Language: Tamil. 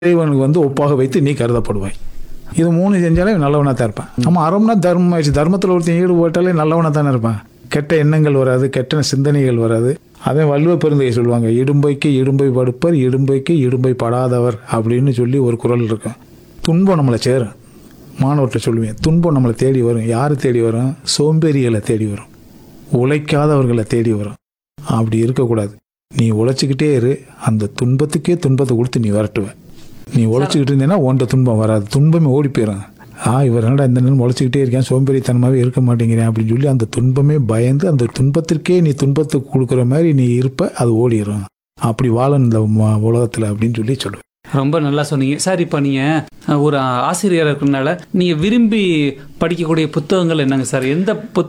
இறைவனுக்கு வந்து ஒப்பாக வைத்து நீ கருதப்படுவாய் இது மூணு செஞ்சாலே நல்லவனாக தான் இருப்பான் ஆமாம் அறம்னா தர்மம் ஆயிடுச்சு தர்மத்தில் ஒருத்தன் ஈடுபட்டாலே நல்லவனாக தானே இருப்பான் கெட்ட எண்ணங்கள் வராது கெட்ட சிந்தனைகள் வராது அதே வள்ளுவ பெருந்தையை சொல்லுவாங்க இடும்பைக்கு இடும்பை படுப்பர் இடும்பைக்கு இடும்பை படாதவர் அப்படின்னு சொல்லி ஒரு குரல் இருக்கும் துன்பம் நம்மளை சேரும் மாணவர்கிட்ட சொல்லுவேன் துன்பம் நம்மளை தேடி வரும் யார் தேடி வரும் சோம்பேறிகளை தேடி வரும் உழைக்காதவர்களை தேடி வரும் அப்படி இருக்கக்கூடாது நீ உழைச்சிக்கிட்டே இரு அந்த துன்பத்துக்கே துன்பத்தை கொடுத்து நீ விரட்டுவ நீ உழைச்சிக்கிட்டு இருந்தேன்னா உன்ட துன்பம் வராது துன்பமே ஓடி போயிடும் ஆ இவர் என்னடா இந்த நேரம் உழைச்சிக்கிட்டே இருக்கேன் சோம்பேறித்தனமாகவே இருக்க மாட்டேங்கிறேன் அப்படின்னு சொல்லி அந்த துன்பமே பயந்து அந்த துன்பத்திற்கே நீ துன்பத்தை கொடுக்குற மாதிரி நீ இருப்ப அது ஓடிடும் அப்படி வாழணும் இந்த ம- உலகத்துல அப்படின்னு சொல்லி சொல்லுவேன் ரொம்ப நல்லா சொன்னீங்க சார் இப்போ நீங்கள் ஒரு ஆசிரியர் இருக்கிறனால நீங்கள் விரும்பி படிக்கக்கூடிய புத்தகங்கள் என்னங்க சார் எந்த புத்